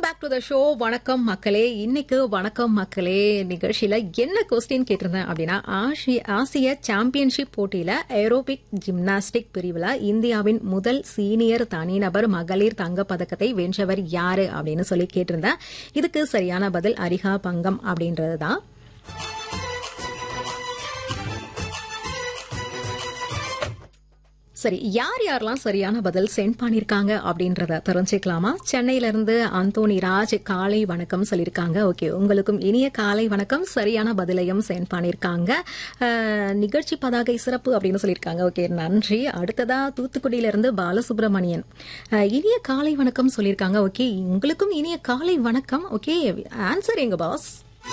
back to the show வணக்கம் மக்களே இன்னைக்கு வணக்கம் மக்களே நிகழ்ச்சியில என்ன கொஸ்டின் கேட்டிருந்தேன் அப்படின்னா ஆசிய ஆசிய சாம்பியன்ஷிப் போட்டியில ஏரோபிக் ஜிம்னாஸ்டிக் பிரிவுல இந்தியாவின் முதல் சீனியர் தனிநபர் மகளிர் தங்கப் பதக்கத்தை வென்றவர் யாரு அப்படின்னு சொல்லி கேட்டிருந்தேன் இதுக்கு சரியான பதில் அரிகா பங்கம் அப்படின்றதுதான் சரி யார் யாரெல்லாம் சரியான பதில் சென்ட் பண்ணிருக்காங்க அப்படின்றத தெரிஞ்சுக்கலாமா சென்னையில இருந்து அந்தோனி ராஜ் காலை வணக்கம் சொல்லியிருக்காங்க ஓகே உங்களுக்கும் இனிய காலை வணக்கம் சரியான பதிலையும் சென்ட் பண்ணிருக்காங்க அஹ், நிகழ்ச்சி பதாகை சிறப்பு அப்படின்னு சொல்லியிருக்காங்க ஓகே நன்றி அடுத்ததா தூத்துக்குடியில இருந்து பாலசுப்ரமணியன் அஹ், இனிய காலை வணக்கம் சொல்லியிருக்காங்க ஓகே உங்களுக்கும் இனிய காலை வணக்கம் ஓகே ஆன்சர் எங்க பாஸ்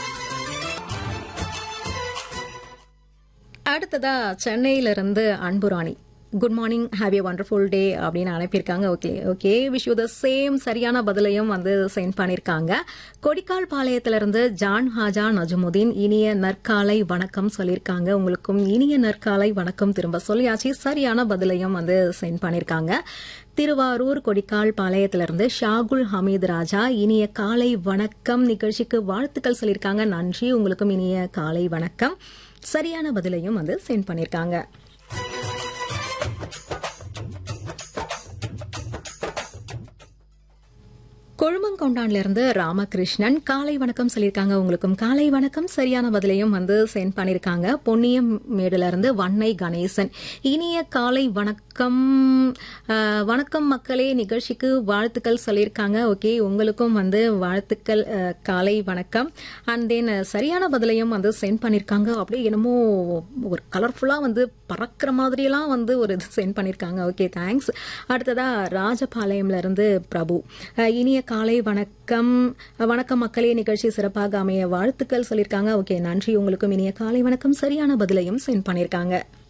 அடுத்ததா சென்னையில இருந்து Anburani good morning have a wonderful day அப்படின்னு அனுப்பியிருக்காங்க okay okay wish you the same சரியான பதிலையும் வந்து சென்ட் பண்ணியிருக்காங்க கொடிக்கால் பாளையத்திலிருந்து ஜான் ஹாஜா நஜமுதீன் இனிய நற்காலை வணக்கம் சொல்லியிருக்காங்க உங்களுக்கும் இனிய நற்காலை வணக்கம் திரும்ப சொல்லியாச்சு சரியான பதிலையும் வந்து சென்ட் பண்ணியிருக்காங்க திருவாரூர் கொடிக்கால் பாளையத்திலிருந்து ஷாகுல் ஹமீத் ராஜா இனிய காலை வணக்கம் நிகழ்ச்சிக்கு வாழ்த்துக்கள் சொல்லியிருக்காங்க நன்றி உங்களுக்கும் இனிய காலை வணக்கம் சரியான பதிலையும் வந்து சென்ட் பண்ணியிருக்காங்க கொழுமங்கொண்டான்ல இருந்து ராமகிருஷ்ணன் காலை வணக்கம் சொல்லியிருக்காங்க உங்களுக்கும் காலை வணக்கம் சரியான பதிலையும் வந்து சென்ட் பண்ணியிருக்காங்க பொன்னியம் மேடுல இருந்து வன்னை கணேசன் இனிய காலை வணக்கம் அஹ், வணக்கம் மக்களே நிகழ்ச்சிக்கு வாழ்த்துக்கள் சொல்லியிருக்காங்க ஓகே உங்களுக்கும் வந்து வாழ்த்துக்கள் அஹ், காலை வணக்கம் அண்ட் தென் சரியான பதிலையும் வந்து சென்ட் பண்ணியிருக்காங்க அப்படியே என்னமோ ஒரு கலர்ஃபுல்லா வந்து பறக்கிற மாதிரியெல்லாம் வந்து ஒரு இது சென்ட் பண்ணியிருக்காங்க ஓகே தேங்க்ஸ் அடுத்ததா ராஜபாளையம்ல இருந்து பிரபு அஹ், இனிய காலை வணக்கம் வணக்கம் மக்களே நிகழ்ச்சி சிறப்பாக அமைய வாழ்த்துக்கள் சொல்லியிருக்காங்க ஓகே நன்றி உங்களுக்கும் இனிய காலை வணக்கம் சரியான பதிலையும் சென்ட் பண்ணியிருக்காங்க